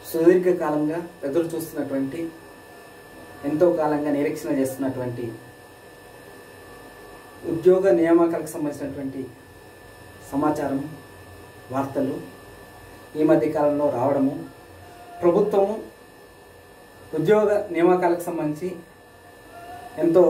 సుదీర్ఘకాలంగా ఎదురు చూస్తున్నటువంటి ఎంతో కాలంగా నిరీక్షణ చేస్తున్నటువంటి ఉద్యోగ నియామకాలకు సంబంధించినటువంటి సమాచారం వార్తలు ఈ మధ్య కాలంలో రావడము ప్రభుత్వము ఉద్యోగ నియామకాలకు సంబంధించి ఎంతో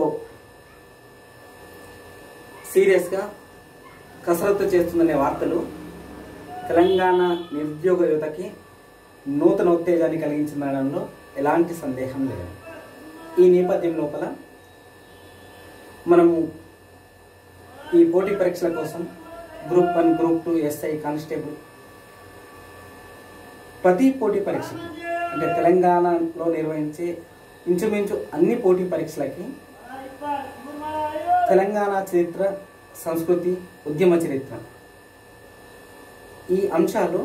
సీరియస్గా కసరత్తు చేస్తుందనే వార్తలు తెలంగాణ నిరుద్యోగ యువతకి నూతన ఉత్తేజాన్ని కలిగించడంలో ఎలాంటి సందేహం లేదు ఈ నేపథ్యం లోపల మనము ఈ పోటీ పరీక్షల కోసం group one group two SI constable ప్రతి పోటీ పరీక్ష అంటే తెలంగాణలో నిర్వహించే ఇంచుమించు అన్ని పోటీ పరీక్షలకి తెలంగాణ చరిత్ర సంస్కృతి ఉద్యమ చరిత్ర ఈ అంశాలు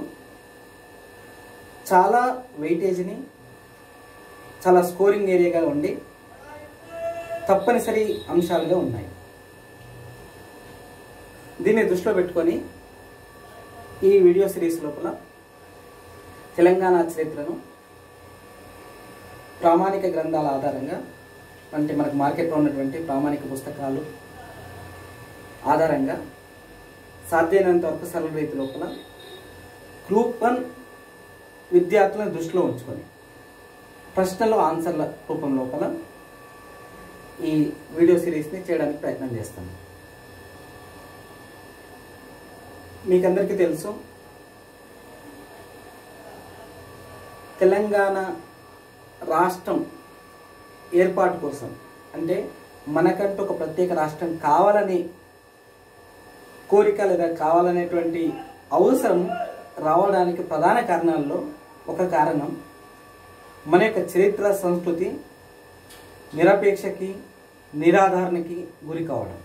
చాలా వెయిటేజ్ని చాలా స్కోరింగ్ ఏరియాగా ఉండి తప్పనిసరి అంశాలుగా ఉన్నాయి దీన్ని దృష్టిలో పెట్టుకొని ఈ వీడియో సిరీస్ లోపల తెలంగాణ చరిత్రను ప్రామాణిక గ్రంథాల ఆధారంగా అంటే మనకు మార్కెట్లో ఉన్నటువంటి ప్రామాణిక పుస్తకాలు ఆధారంగా సాధ్యమైనంత వరకు సరళ రీతి లోపల గ్రూప్ వన్ విద్యార్థులను దృష్టిలో ఉంచుకొని ప్రశ్నలు ఆన్సర్ల రూపం లోపల ఈ వీడియో సిరీస్ని చేయడానికి ప్రయత్నం చేస్తాను మీకందరికీ తెలుసు తెలంగాణ రాష్ట్రం ఏర్పాటు కోసం అంటే మనకంటూ ఒక ప్రత్యేక రాష్ట్రం కావాలని కోరిక లేదా కావాలనేటువంటి అవసరం రావడానికి ప్రధాన కారణాల్లో ఒక కారణం మన యొక్క చరిత్ర సంస్కృతి నిరపేక్షకి నిరాధారణకి గురి కావడం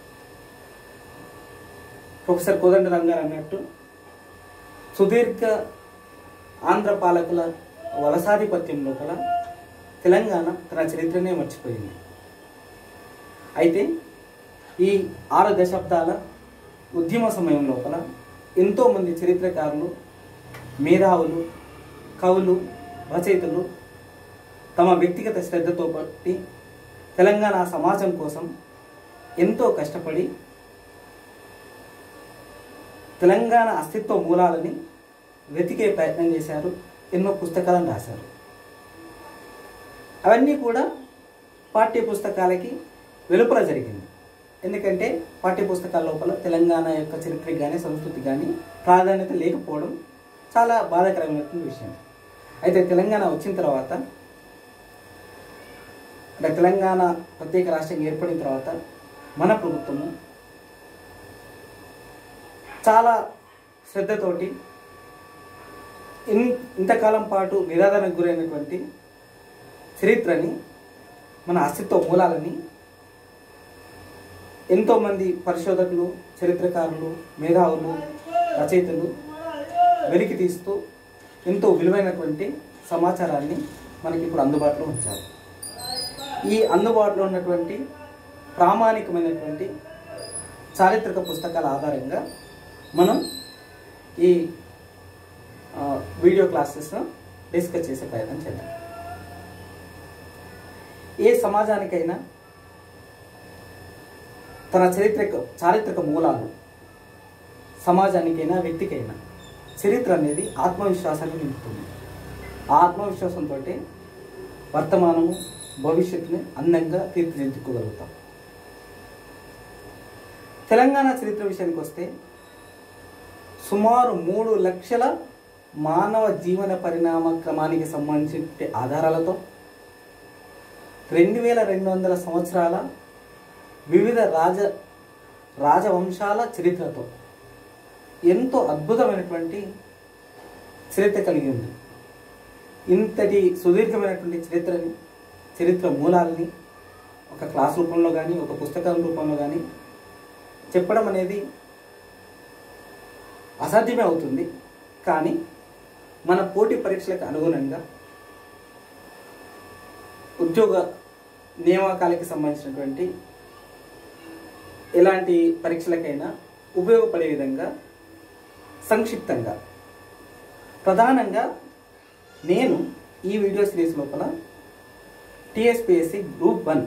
ప్రొఫెసర్ కోదండరామ్ గారు అన్నట్టు సుదీర్ఘ ఆంధ్ర పాలకుల వలసాధిపత్యం లోపల తెలంగాణ తన చరిత్రనే మర్చిపోయింది అయితే ఈ ఆరు దశాబ్దాల ఉద్యమ సమయం లోపల ఎంతోమంది చరిత్రకారులు మేధావులు కవులు రచయితలు తమ వ్యక్తిగత శ్రద్ధతో బట్టి తెలంగాణ సమాజం కోసం ఎంతో కష్టపడి తెలంగాణ అస్తిత్వ మూలాలని వెతికే ప్రయత్నం చేశారు ఎన్నో పుస్తకాలను రాశారు అవన్నీ కూడా పాఠ్య పుస్తకాలకి వెలుపల జరిగింది ఎందుకంటే పాఠ్య పుస్తకాల లోపల తెలంగాణ యొక్క చరిత్రకి కానీ సంస్కృతి కానీ ప్రాధాన్యత లేకపోవడం చాలా బాధాకరమైనటువంటి విషయం అయితే తెలంగాణ వచ్చిన తర్వాత అంటే తెలంగాణ ప్రత్యేక రాష్ట్రం ఏర్పడిన తర్వాత మన ప్రభుత్వము చాలా శ్రద్ధతోటి ఇన్ ఇంతకాలం పాటు నిరాదరణకు గురైనటువంటి చరిత్రని మన అస్తిత్వ మూలాలని ఎంతోమంది పరిశోధకులు చరిత్రకారులు మేధావులు రచయితలు వెలికి తీస్తూ ఎంతో విలువైనటువంటి సమాచారాన్ని మనకి ఇప్పుడు అందుబాటులో ఉంచారు ఈ అందుబాటులో ఉన్నటువంటి ప్రామాణికమైనటువంటి చారిత్రక పుస్తకాల ఆధారంగా మనం ఈ ఆ, వీడియో క్లాసెస్ డిస్కస్ చేసే ప్రయత్నం చేద్దాం ఏ సమాజానికైనా తన చరిత్రక చారిత్రక మూలాలు సమాజానికైనా వ్యక్తికైనా చరిత్ర అనేది ఆత్మవిశ్వాసాన్ని నింపుతుంది ఆ ఆత్మవిశ్వాసంతో వర్తమానము భవిష్యత్తుని అందంగా తీర్చిదిద్దుకోగలుగుతాం తెలంగాణ చరిత్ర విషయానికి వస్తే సుమారు మూడు లక్షల మానవ జీవన పరిణామ క్రమానికి సంబంధించిన ఆధారాలతో రెండు వేల రెండు వందల సంవత్సరాల వివిధ రాజ రాజవంశాల చరిత్రతో ఎంతో అద్భుతమైనటువంటి చరిత్ర కలిగి ఉంది ఇంతటి సుదీర్ఘమైనటువంటి చరిత్రని చరిత్ర మూలాలని ఒక క్లాస్ రూపంలో కానీ ఒక పుస్తకం రూపంలో కానీ చెప్పడం అనేది అసాధ్యమే అవుతుంది కానీ మన పోటీ పరీక్షలకు అనుగుణంగా ఉద్యోగ నియామకాలకి సంబంధించినటువంటి ఎలాంటి పరీక్షలకైనా ఉపయోగపడే విధంగా సంక్షిప్తంగా ప్రధానంగా నేను ఈ వీడియో సిరీస్ లోపల టిఎస్పిఎస్సి గ్రూప్ వన్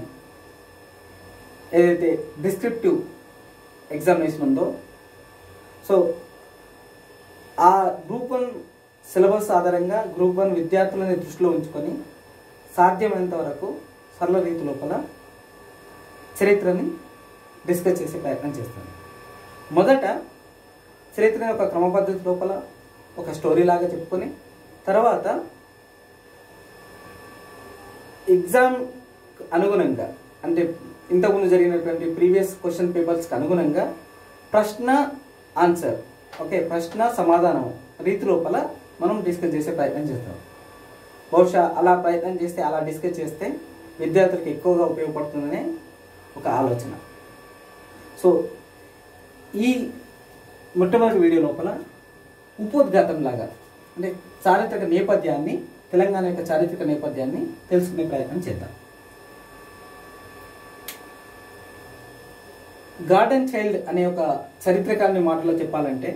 ఏదైతే డిస్క్రిప్టివ్ ఎగ్జామినేషన్ ఉందో సో ఆ గ్రూప్ వన్ సిలబస్ ఆధారంగా గ్రూప్ వన్ విద్యార్థులని దృష్టిలో ఉంచుకొని సాధ్యమైనంత వరకు సరళ రీతి లోపల చరిత్రని డిస్కస్ చేసే ప్రయత్నం చేస్తాను మొదట చరిత్రని ఒక క్రమ పద్ధతి లోపల ఒక స్టోరీ లాగా చెప్పుకొని తర్వాత ఎగ్జామ్ అనుగుణంగా అంటే ఇంతకుముందు జరిగినటువంటి ప్రీవియస్ క్వశ్చన్ పేపర్స్కి అనుగుణంగా ప్రశ్న ఆన్సర్ ఓకే ప్రశ్న సమాధానం రీతి లోపల మనం డిస్కస్ చేసే ప్రయత్నం చేస్తాం బహుశా అలా ప్రయత్నం చేస్తే అలా డిస్కస్ చేస్తే విద్యార్థులకు ఎక్కువగా ఉపయోగపడుతుందనే ఒక ఆలోచన సో ఈ మొట్టమొదటి వీడియో లోపల ఉపోద్ఘాతం లాగా అంటే చారిత్రక నేపథ్యాన్ని తెలంగాణ యొక్క చారిత్రక నేపథ్యాన్ని తెలుసుకునే ప్రయత్నం చేద్దాం గార్డెన్ చైల్డ్ అనే ఒక చరిత్రకారుని మాటలో చెప్పాలంటే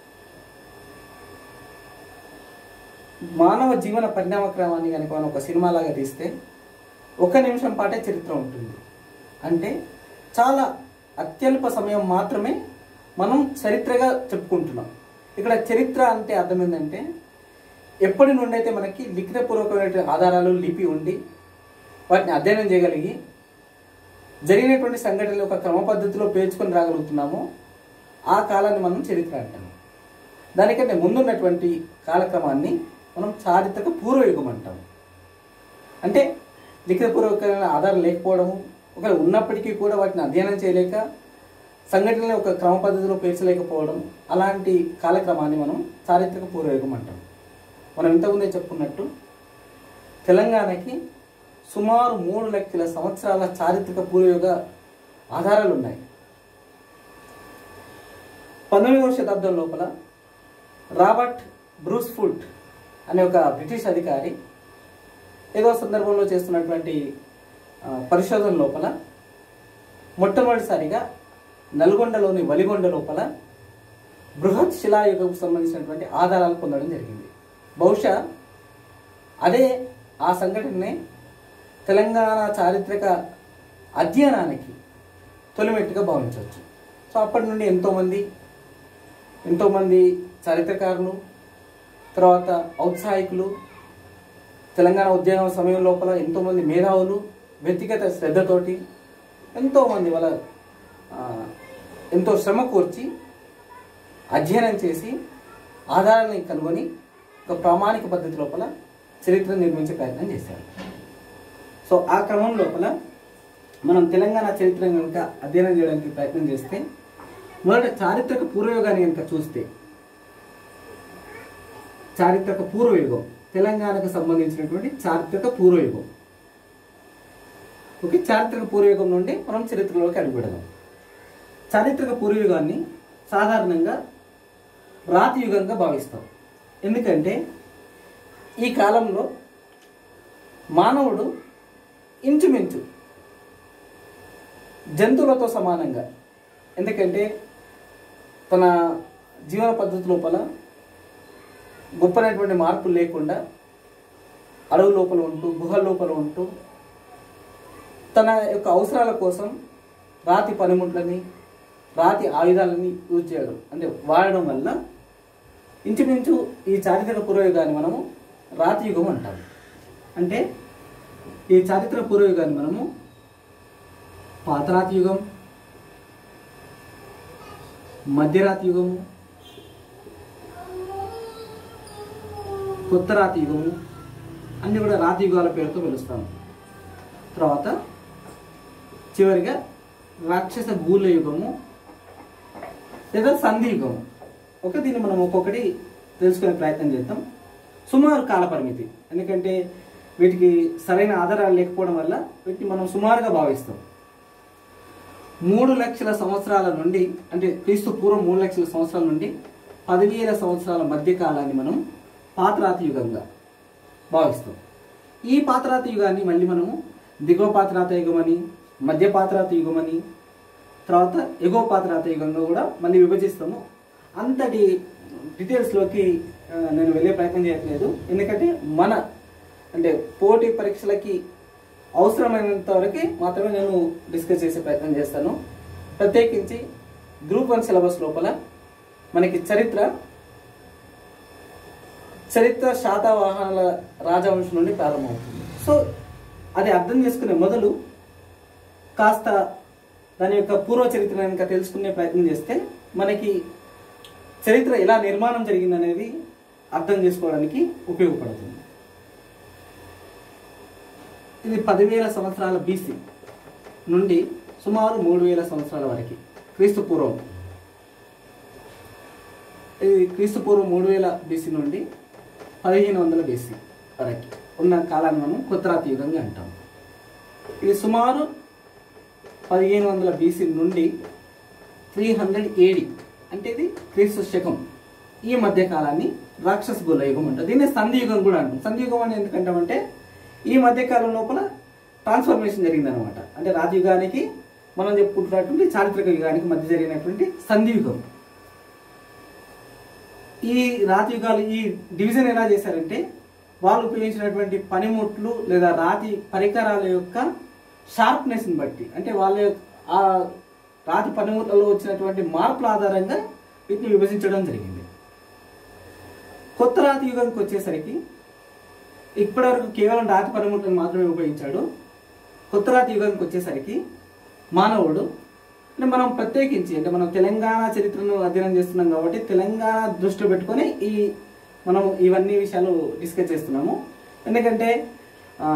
మానవ జీవన పరిణామ క్రమాన్ని కనుక మనం ఒక సినిమా లాగా తీస్తే ఒక నిమిషం పాటే చరిత్ర ఉంటుంది అంటే చాలా అత్యల్ప సమయం మాత్రమే మనం చరిత్రగా చెప్పుకుంటున్నాం ఇక్కడ చరిత్ర అంటే అర్థం ఏంటంటే ఎప్పటి నుండి అయితే మనకి లిఖితపూర్వకమైన ఆధారాలు లిపి ఉండి వాటిని అధ్యయనం చేయగలిగి జరిగినటువంటి సంఘటనలు ఒక క్రమ పద్ధతిలో పేర్చుకొని రాగలుగుతున్నామో ఆ కాలాన్ని మనం చరిత్ర అంటాము దానికంటే ముందున్నటువంటి కాలక్రమాన్ని మనం చారిత్రక పూర్వయుగం అంటాం అంటే లిఖితపూర్వకమైన ఆధారం లేకపోవడము ఒకవేళ ఉన్నప్పటికీ కూడా వాటిని అధ్యయనం చేయలేక సంఘటనలు ఒక క్రమ పద్ధతిలో పేర్చలేకపోవడం అలాంటి కాలక్రమాన్ని మనం చారిత్రక పూర్వయుగం అంటాం మనం ఇంతకుముందే చెప్పుకున్నట్టు తెలంగాణకి సుమారు మూడు లక్షల సంవత్సరాల చారిత్రక పూర్వయుగ ఆధారాలు ఉన్నాయి పంతొమ్మిదవ శతాబ్దం లోపల రాబర్ట్ బ్రూస్ ఫుడ్ అనే ఒక బ్రిటిష్ అధికారి ఏదో సందర్భంలో చేస్తున్నటువంటి ఆ, పరిశోధన లోపల మొట్టమొదటిసారిగా నల్గొండలోని వలిగొండ లోపల బృహత్ శిలాయుగకు సంబంధించినటువంటి ఆధారాలు పొందడం జరిగింది బహుశా అదే ఆ సంఘటననే తెలంగాణ చారిత్రక అధ్యయనానికి తొలిమెట్టుగా భావించవచ్చు సో అప్పటి నుండి ఎంతోమంది ఎంతోమంది చరిత్రకారులు తర్వాత ఔత్సాహికులు తెలంగాణ ఉద్యమం సమయం లోపల ఎంతోమంది మేధావులు వ్యక్తిగత శ్రద్ధతోటి ఎంతోమంది వాళ్ళ ఆ, ఎంతో శ్రమ కూర్చి అధ్యయనం చేసి ఆధారాన్ని కనుగొని ఒక ప్రామాణిక పద్ధతి లోపల చరిత్ర నిర్మించే ప్రయత్నం చేశారు సో ఆ క్రమం లోపల మనం తెలంగాణ చరిత్రను కనుక అధ్యయనం చేయడానికి ప్రయత్నం చేస్తే మొదట చారిత్రక పూర్వయుగాన్ని కనుక చూస్తే చారిత్రక పూర్వయుగం తెలంగాణకు సంబంధించినటువంటి చారిత్రక పూర్వయుగం ఓకే చారిత్రక పూర్వయుగం నుండి మనం చరిత్రలోకి అడుగుపెడదాం చారిత్రక పూర్వయుగాన్ని సాధారణంగా రాతి యుగంగా భావిస్తాం ఎందుకంటే ఈ కాలంలో మానవుడు ఇంచుమించు జంతువులతో సమానంగా ఎందుకంటే తన జీవన పద్ధతి లోపల గొప్పనటువంటి మార్పులు లేకుండా అడవు లోపల ఉంటూ గుహ లోపల ఉంటూ తన యొక్క అవసరాల కోసం రాతి పనిముట్లని రాతి ఆయుధాలని యూజ్ చేయడం అంటే వాడడం వల్ల ఇంచుమించు ఈ చారిత్రక పూర్వయుగాన్ని మనము రాతి యుగం అంటాము అంటే ఈ చారిత్రక పూర్వయుగాన్ని మనము పాతరాతి యుగం మధ్యరాతి యుగము కొత్త రాతి యుగము అన్ని కూడా రాతి యుగాల పేరుతో పిలుస్తాము తర్వాత చివరిగా రాక్షస గూల యుగము లేదా సంధి యుగము ఓకే దీన్ని మనం ఒక్కొక్కటి తెలుసుకునే ప్రయత్నం చేద్దాం సుమారు కాల పరిమితి ఎందుకంటే వీటికి సరైన ఆధారాలు లేకపోవడం వల్ల వీటిని మనం సుమారుగా భావిస్తాం మూడు లక్షల సంవత్సరాల నుండి అంటే క్రీస్తు పూర్వం మూడు లక్షల సంవత్సరాల నుండి పదివేల సంవత్సరాల మధ్య కాలాన్ని మనం పాతరాతి యుగంగా భావిస్తాం ఈ పాతరాతి యుగాన్ని మళ్ళీ మనము దిగువ పాతరాత యుగం అని మధ్య పాతరాత యుగం అని తర్వాత ఎగువ పాతరాత యుగంగా కూడా మళ్ళీ విభజిస్తాము అంతటి డీటెయిల్స్లోకి ఆ, నేను వెళ్ళే ప్రయత్నం చేయట్లేదు ఎందుకంటే మన అంటే పోటీ పరీక్షలకి అవసరమైనంత వరకు మాత్రమే నేను డిస్కస్ చేసే ప్రయత్నం చేస్తాను ప్రత్యేకించి గ్రూప్ వన్ సిలబస్ లోపల మనకి చరిత్ర చరిత్ర శాతవాహనాల రాజవంశం నుండి ప్రారంభమవుతుంది సో అది అర్థం చేసుకునే మొదలు కాస్త దాని యొక్క పూర్వ చరిత్ర కనుక తెలుసుకునే ప్రయత్నం చేస్తే మనకి చరిత్ర ఎలా నిర్మాణం జరిగిందనేది అర్థం చేసుకోవడానికి ఉపయోగపడుతుంది ఇది పదివేల సంవత్సరాల బీసీ నుండి సుమారు మూడు వేల సంవత్సరాల వరకు క్రీస్తు పూర్వం ఇది క్రీస్తు పూర్వం మూడు వేల బీసీ నుండి పదిహేను వందల బీసీ వరకు ఉన్న కాలాన్ని మనం కొత్తరాతి యుగంగా అంటాం ఇది సుమారు పదిహేను వందల బీసీ నుండి త్రీ హండ్రెడ్ ఏడి అంటే ఇది క్రీస్తు శకం ఈ మధ్య కాలాన్ని రాక్షస గోళ యుగం అంటారు దీన్ని సంధి యుగం కూడా అంటాం సంధి యుగం అని ఎందుకంటామంటే ఈ మధ్య కాలం లోపల ట్రాన్స్ఫర్మేషన్ జరిగిందనమాట అంటే రాజయుగానికి మనం చెప్పుకుంటున్నటువంటి చారిత్రక యుగానికి మధ్య జరిగినటువంటి సంధి యుగం ఈ రాతియుగాలు ఈ డివిజన్ ఎలా చేశారంటే వాళ్ళు ఉపయోగించినటువంటి పనిముట్లు లేదా రాతి పరికరాల యొక్క షార్ప్నెస్ని బట్టి అంటే వాళ్ళ యొక్క ఆ రాతి పనిముట్లలో వచ్చినటువంటి మార్పుల ఆధారంగా వీటిని విభజించడం జరిగింది కొత్త రాతి యుగానికి వచ్చేసరికి ఇప్పటివరకు కేవలం రాతి పనిముట్లను మాత్రమే ఉపయోగించాడు కొత్త రాతి యుగానికి వచ్చేసరికి మానవుడు అంటే మనం ప్రత్యేకించి అంటే మనం తెలంగాణ చరిత్రను అధ్యయనం చేస్తున్నాం కాబట్టి తెలంగాణ దృష్టిలో పెట్టుకొని ఈ మనం ఇవన్నీ విషయాలు డిస్కస్ చేస్తున్నాము ఎందుకంటే ఆ,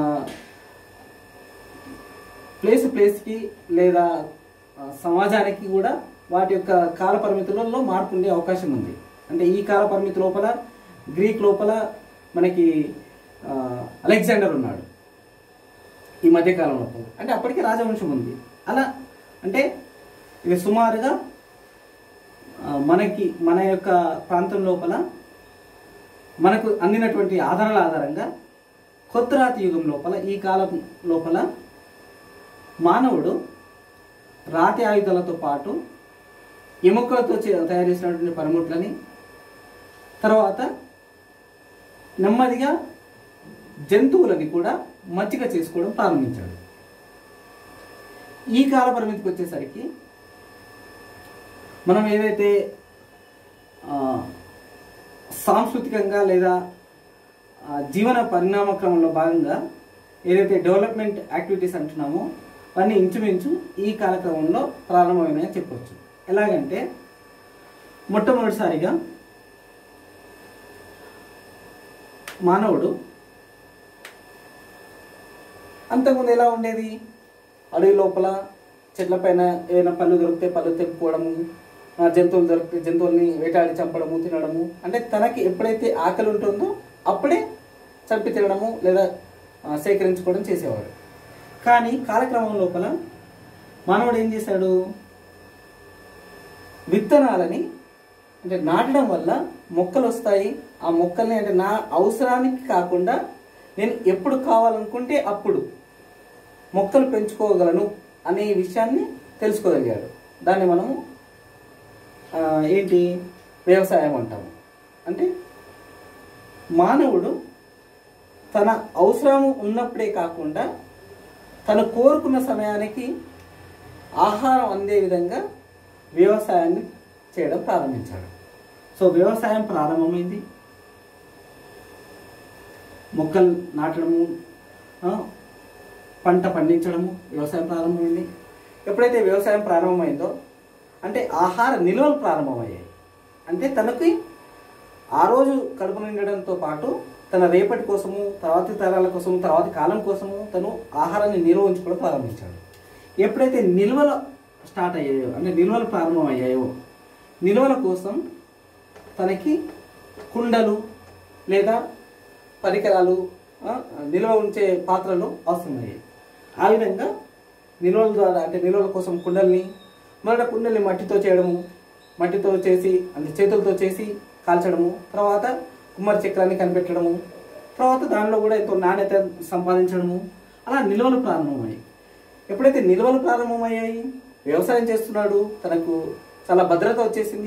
ప్లేస్ ప్లేస్కి లేదా ఆ, సమాజానికి కూడా వాటి యొక్క కాల పరిమితులలో మార్పు ఉండే అవకాశం ఉంది అంటే ఈ కాల పరిమితి లోపల గ్రీక్ లోపల మనకి ఆ, అలెగ్జాండర్ ఉన్నాడు ఈ మధ్యకాలం లోపల అంటే అప్పటికి రాజవంశం ఉంది అలా అంటే ఇది సుమారుగా ఆ, మనకి మన యొక్క ప్రాంతం లోపల మనకు అందినటువంటి ఆధారాల ఆధారంగా కొత్త రాతి యుగం లోపల ఈ కాలం లోపల మానవుడు రాతి ఆయుధాలతో పాటు ఎముకలతో చే- తయారు చేసినటువంటి పనిముట్లని తర్వాత నెమ్మదిగా జంతువులని కూడా మచ్చిక చేసుకోవడం ప్రారంభించాడు ఈ కాల పరిమితికి వచ్చేసరికి మనం ఏదైతే ఆ, సాంస్కృతికంగా లేదా ఆ, జీవన పరిణామ క్రమంలో భాగంగా ఏదైతే డెవలప్మెంట్ యాక్టివిటీస్ అంటున్నామో అవన్నీ ఇంచుమించు ఈ కాలక్రమంలో ప్రారంభమైనాయని చెప్పొచ్చు ఎలాగంటే మొట్టమొదటిసారిగా మానవుడు అంతకుముందు ఎలా ఉండేది అడవి లోపల చెట్లపైన ఏదైనా పళ్ళు దొరికితే పళ్ళు తెప్పుకోవడము ఆ, జంతువులు దొరికితే జంతువుల్ని వేటాడి చంపడము తినడము అంటే తనకి ఎప్పుడైతే ఆకలి ఉంటుందో అప్పుడే చంపి తినడము లేదా ఆ, సేకరించుకోవడం చేసేవాడు కానీ కాలక్రమం లోపల మానవుడు ఏం చేశాడు విత్తనాలని అంటే నాటడం వల్ల మొక్కలు వస్తాయి ఆ మొక్కల్ని అంటే నా అవసరానికి కాకుండా నేను ఎప్పుడు కావాలనుకుంటే అప్పుడు మొక్కలు పెంచుకోగలను అనే విషయాన్ని తెలుసుకోగలిగాడు దాన్ని మనము ఆ, ఏంటి వ్యవసాయం అంటాము అంటే మానవుడు తన అవసరం ఉన్నప్పుడే కాకుండా తను కోరుకున్న సమయానికి ఆహారం అందే విధంగా వ్యవసాయాన్ని చేయడం ప్రారంభించాడు సో వ్యవసాయం ప్రారంభమైంది మొక్కలు నాటడము ఆ, పంట పండించడము వ్యవసాయం ప్రారంభమైంది ఎప్పుడైతే వ్యవసాయం ప్రారంభమైందో అంటే ఆహార నిల్వలు ప్రారంభమయ్యాయి అంటే తనకి ఆ రోజు కడుపు నిండడంతో పాటు తన రేపటి కోసము తర్వాతి తరాల కోసము తర్వాతి కాలం కోసము తను ఆహారాన్ని నిల్వ ఉంచుకోవడం ప్రారంభించాడు ఎప్పుడైతే నిల్వలు స్టార్ట్ అయ్యాయో అంటే నిల్వలు ప్రారంభమయ్యాయో నిల్వల కోసం తనకి కుండలు లేదా పరికరాలు ఆ, నిల్వ ఉంచే పాత్రలు అవసరమయ్యాయి ఆ విధంగా నిల్వల ద్వారా అంటే నిల్వల కోసం కుండల్ని మొదట కుండల్ని మట్టితో చేయడము మట్టితో చేసి అంటే చేతులతో చేసి కాల్చడము తర్వాత కుమ్మరి చక్రాన్ని కనిపెట్టడము తర్వాత దానిలో కూడా ఎంతో నాణ్యత సంపాదించడము అలా నిల్వలు ప్రారంభమయ్యాయి ఎప్పుడైతే నిల్వలు ప్రారంభమయ్యాయి వ్యవసాయం చేస్తున్నాడు తనకు చాలా భద్రత వచ్చేసింది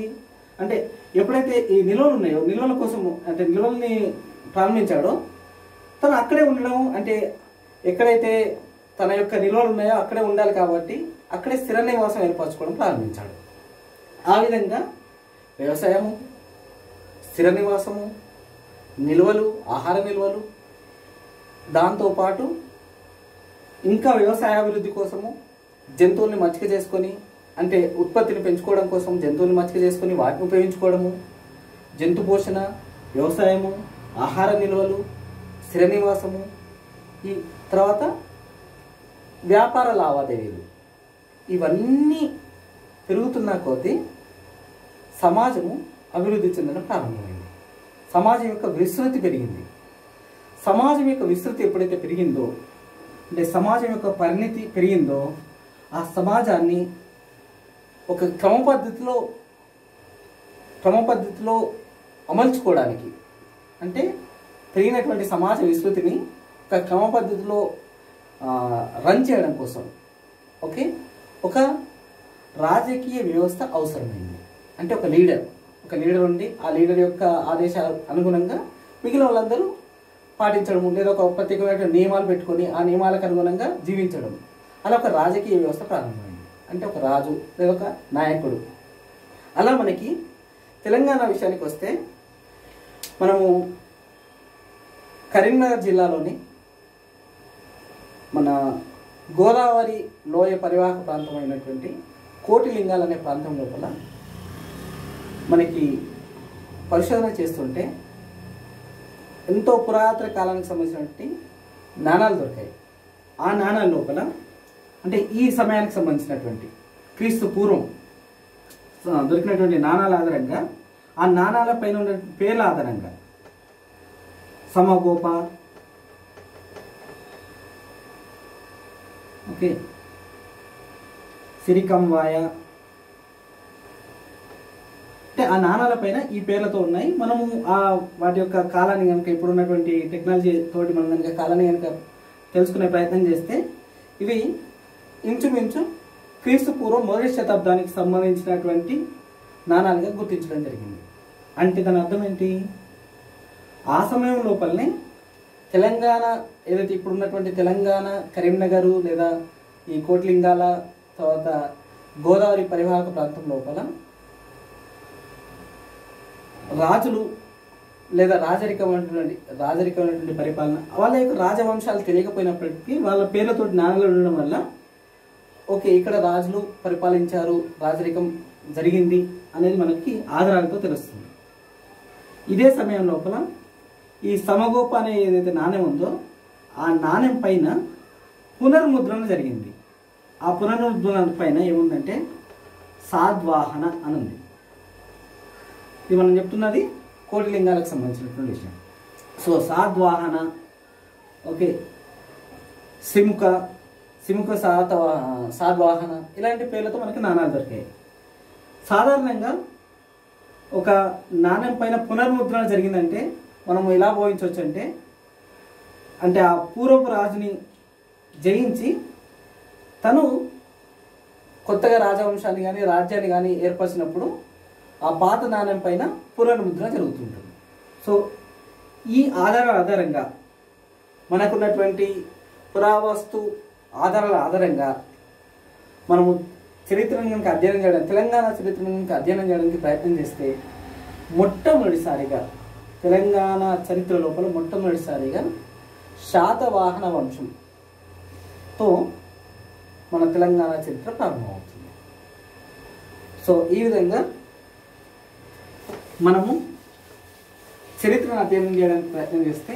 అంటే ఎప్పుడైతే ఈ నిల్వలు ఉన్నాయో నిల్వల కోసం అంటే నిల్వల్ని ప్రారంభించాడో తను అక్కడే ఉండడం అంటే ఎక్కడైతే తన యొక్క నిల్వలు ఉన్నాయో అక్కడే ఉండాలి కాబట్టి అక్కడే స్థిర నివాసం ఏర్పరచుకోవడం ప్రారంభించాడు ఆ విధంగా వ్యవసాయము స్థిర నివాసము నిల్వలు ఆహార నిల్వలు దాంతోపాటు ఇంకా వ్యవసాయ అభివృద్ధి కోసము జంతువుల్ని మచ్చిక చేసుకొని అంటే ఉత్పత్తిని పెంచుకోవడం కోసం జంతువుల్ని మచ్చిక చేసుకొని వాటిని ఉపయోగించుకోవడము జంతు పోషణ వ్యవసాయము ఆహార నిల్వలు స్థిర నివాసము ఈ తర్వాత వ్యాపార లావాదేవీలు ఇవన్నీ పెరుగుతున్న కొద్దీ సమాజము అభివృద్ధి చెందడం ప్రారంభమైంది సమాజం యొక్క విస్తృతి పెరిగింది సమాజం యొక్క విస్తృతి ఎప్పుడైతే పెరిగిందో అంటే సమాజం యొక్క పరిణితి పెరిగిందో ఆ సమాజాన్ని ఒక క్రమ పద్ధతిలో క్రమ పద్ధతిలో అమల్చుకోవడానికి అంటే పెరిగినటువంటి సమాజ విస్తృతిని ఒక క్రమ పద్ధతిలో ఆ, రన్ చేయడం కోసం ఓకే ఒక రాజకీయ వ్యవస్థ అవసరమైంది అంటే ఒక లీడర్ ఒక లీడర్ ఉండి ఆ లీడర్ యొక్క ఆదేశాల అనుగుణంగా మిగిలిన వాళ్ళందరూ పాటించడం లేదా ఒక ప్రత్యేకమైన నియమాలు పెట్టుకొని ఆ నియమాలకు అనుగుణంగా జీవించడం అలా ఒక రాజకీయ వ్యవస్థ ప్రారంభమైంది అంటే ఒక రాజు లేదా ఒక నాయకుడు అలా మనకి తెలంగాణ విషయానికి వస్తే మనము కరీంనగర్ జిల్లాలోని మన గోదావరి లోయ పరివాహక ప్రాంతమైనటువంటి కోటిలింగాలు అనే ప్రాంతం లోపల మనకి పరిశోధన చేస్తుంటే ఎంతో పురాతన కాలానికి సంబంధించినటువంటి నాణాలు దొరికాయి ఆ నాణాల లోపల అంటే ఈ సమయానికి సంబంధించినటువంటి క్రీస్తు పూర్వం ఆ, దొరికినటువంటి నాణాల ఆధారంగా ఆ నాణాల పైన ఉన్న పేర్ల ఆధారంగా సమగోప ఓకే సిరికంవాయ అంటే ఆ నాణాల పైన ఈ పేర్లతో ఉన్నాయి మనము ఆ వాటి యొక్క కాలాన్ని కనుక ఇప్పుడు ఉన్నటువంటి టెక్నాలజీ తోటి మనం కనుక కాలాన్ని కనుక తెలుసుకునే ప్రయత్నం చేస్తే ఇవి ఇంచుమించు క్రీస్తు పూర్వం మొదటి శతాబ్దానికి సంబంధించినటువంటి నాణాలుగా గుర్తించడం జరిగింది అంటే దాని అర్థం ఏంటి ఆ సమయం లోపలనే తెలంగాణ ఏదైతే ఇప్పుడు ఉన్నటువంటి తెలంగాణ కరీంనగర్ లేదా ఈ కోట్లింగాల తర్వాత గోదావరి పరివాహక ప్రాంతం లోపల రాజులు లేదా రాజరికమైనటువంటి రాజరికమైనటువంటి పరిపాలన వాళ్ళ యొక్క రాజవంశాలు తెలియకపోయినప్పటికీ వాళ్ళ పేర్లతో నాణాలు ఉండడం వల్ల ఓకే ఇక్కడ రాజులు పరిపాలించారు రాజరికం జరిగింది అనేది మనకి ఆధారాలతో తెలుస్తుంది ఇదే సమయం లోపల ఈ సమగోప అనే ఏదైతే నాణ్యం ఉందో ఆ నాణ్యం పైన పునర్ముద్రణ జరిగింది ఆ పునర్ముద్రణ పైన ఏముందంటే సాద్వాహన అని ఉంది ఇది మనం చెప్తున్నది కోటిలింగాలకు సంబంధించినటువంటి విషయం సో సాద్వాహన ఓకే సిముక సిముక సాత సాద్వాహన ఇలాంటి పేర్లతో మనకి నాణాలు దొరికాయి సాధారణంగా ఒక నాణ్యం పైన పునర్ముద్రణ జరిగిందంటే మనం ఎలా భావించవచ్చు అంటే అంటే ఆ పూర్వపు రాజుని జయించి తను కొత్తగా రాజవంశాన్ని కానీ రాజ్యాన్ని కానీ ఏర్పరిచినప్పుడు ఆ పాత నాణ్యం పైన పునర్ముద్రణ జరుగుతుంటుంది సో ఈ ఆధారాల ఆధారంగా మనకున్నటువంటి పురావస్తు ఆధారాల ఆధారంగా మనము చరిత్రను కనుక అధ్యయనం చేయడం తెలంగాణ చరిత్రను కనుక అధ్యయనం చేయడానికి ప్రయత్నం చేస్తే మొట్టమొదటిసారిగా తెలంగాణ చరిత్ర లోపల మొట్టమొదటిసారిగా శాతవాహన వంశంతో మన తెలంగాణ చరిత్ర ప్రారంభమవుతుంది సో ఈ విధంగా మనము చరిత్రను అధ్యయనం చేయడానికి ప్రయత్నం చేస్తే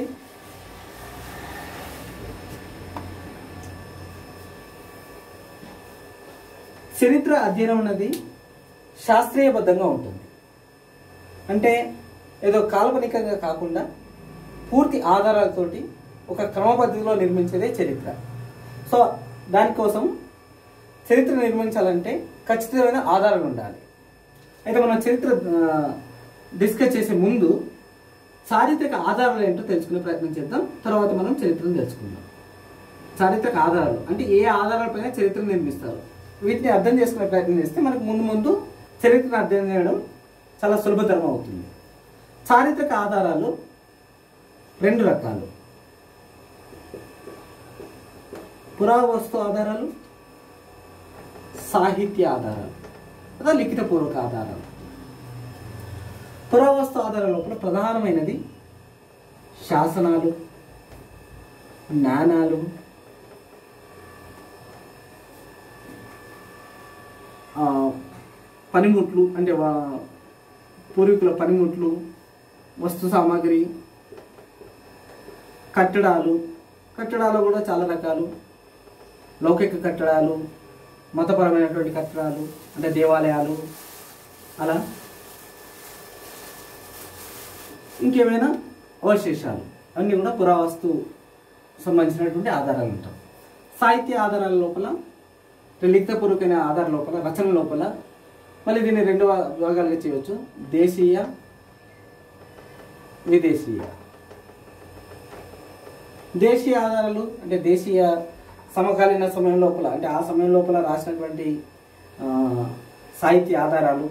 చరిత్ర అధ్యయనం అన్నది శాస్త్రీయబద్ధంగా ఉంటుంది అంటే ఏదో కాల్పనికంగా కాకుండా పూర్తి ఆధారాలతోటి ఒక క్రమ పద్ధతిలో నిర్మించేదే చరిత్ర సో దానికోసం చరిత్ర నిర్మించాలంటే ఖచ్చితమైన ఆధారాలు ఉండాలి అయితే మనం చరిత్ర డిస్కస్ చేసే ముందు చారిత్రక ఆధారాలు ఏంటో తెలుసుకునే ప్రయత్నం చేద్దాం తర్వాత మనం చరిత్రను తెలుసుకుందాం చారిత్రక ఆధారాలు అంటే ఏ ఆధారాలపైన చరిత్ర నిర్మిస్తారు వీటిని అర్థం చేసుకునే ప్రయత్నం చేస్తే మనకు ముందు ముందు చరిత్రను అర్థం చేయడం చాలా సులభతరం అవుతుంది చారిత్రక ఆధారాలు రెండు రకాలు పురావస్తు ఆధారాలు సాహిత్య ఆధారాలు లేదా లిఖితపూర్వక ఆధారాలు పురావస్తు ఆధారాల లోపల ప్రధానమైనది శాసనాలు నాణాలు ఆ, పనిముట్లు అంటే వా- పూర్వీకుల పనిముట్లు వస్తు సామాగ్రి కట్టడాలు కట్టడాలు కూడా చాలా రకాలు లౌకిక కట్టడాలు మతపరమైనటువంటి కట్టడాలు అంటే దేవాలయాలు అలా ఇంకేమైనా అవశేషాలు అన్నీ కూడా పురావస్తు సంబంధించినటువంటి ఆధారాలు ఉంటాం సాహిత్య ఆధారాల లోపల లిఖితపూర్వకమైన ఆధార లోపల రచన లోపల మళ్ళీ దీన్ని రెండు భా- భాగాలుగా చేయవచ్చు దేశీయ విదేశీయ దేశీయ ఆధారాలు అంటే దేశీయ సమకాలీన సమయం లోపల అంటే ఆ సమయం లోపల రాసినటువంటి ఆ, సాహిత్య ఆధారాలు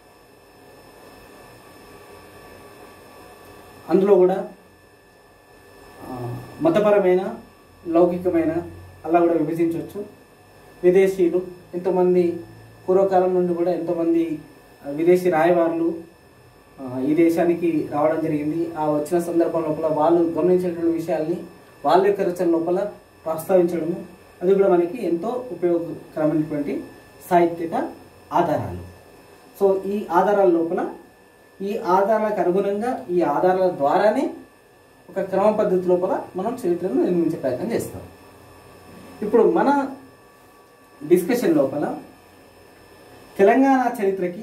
అందులో కూడా ఆ, మతపరమైన లౌకికమైన అలా కూడా విభజించవచ్చు విదేశీయులు ఎంతోమంది పూర్వకాలం నుండి కూడా ఎంతోమంది ఆ, విదేశీ రాయవారులు ఆ, ఈ దేశానికి రావడం జరిగింది ఆ వచ్చిన సందర్భం లోపల వాళ్ళు గమనించినటువంటి విషయాల్ని వాళ్ళ యొక్క రచన లోపల ప్రస్తావించడము అది కూడా మనకి ఎంతో ఉపయోగకరమైనటువంటి సాహిత్యక ఆధారాలు సో ఈ ఆధారాల లోపల ఈ ఆధారాలకు అనుగుణంగా ఈ ఆధారాల ద్వారానే ఒక క్రమ పద్ధతి లోపల మనం చరిత్రను నిర్మించే ప్రయత్నం చేస్తాం ఇప్పుడు మన డిస్కషన్ లోపల తెలంగాణ చరిత్రకి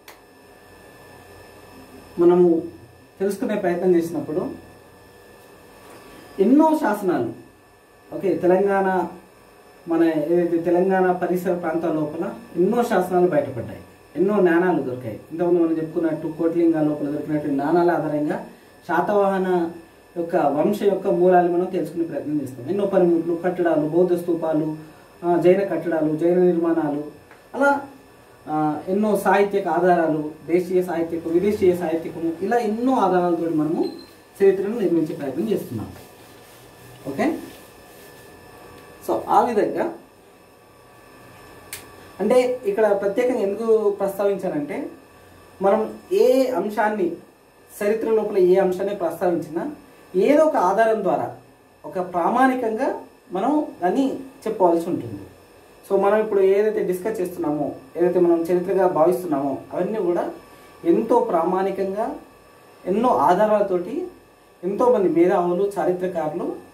మనము తెలుసుకునే ప్రయత్నం చేసినప్పుడు ఎన్నో శాసనాలు ఓకే తెలంగాణ మన ఏదైతే తెలంగాణ పరిసర ప్రాంతాల లోపల ఎన్నో శాసనాలు బయటపడ్డాయి ఎన్నో నాణాలు దొరికాయి ఇంతకుముందు మనం చెప్పుకున్నట్టు కోట్లింగాల లోపల దొరికినటువంటి నాణాల ఆధారంగా శాతవాహన యొక్క వంశ యొక్క మూలాలు మనం తెలుసుకునే ప్రయత్నం చేస్తాం ఎన్నో పనిముట్లు కట్టడాలు బౌద్ధ స్తూపాలు ఆ, జైన కట్టడాలు జైన నిర్మాణాలు అలా ఆ, ఎన్నో సాహిత్యక ఆధారాలు దేశీయ సాహిత్యకం విదేశీయ సాహిత్యకము ఇలా ఎన్నో ఆధారాలతో మనము చరిత్రను నిర్మించే ప్రయత్నం చేస్తున్నాం ఓకే సో ఆ విధంగా అంటే ఇక్కడ ప్రత్యేకంగా ఎందుకు ప్రస్తావించానంటే మనం ఏ అంశాన్ని చరిత్ర లోపల ఏ అంశాన్ని ప్రస్తావించినా ఏదో ఒక ఆధారం ద్వారా ఒక ప్రామాణికంగా మనం దాన్ని చెప్పవలసి ఉంటుంది సో మనం ఇప్పుడు ఏదైతే డిస్కస్ చేస్తున్నామో ఏదైతే మనం చరిత్రగా భావిస్తున్నామో అవన్నీ కూడా ఎంతో ప్రామాణికంగా ఎన్నో ఆధారాలతోటి ఎంతో మంది మేధావులు చారిత్రకారులు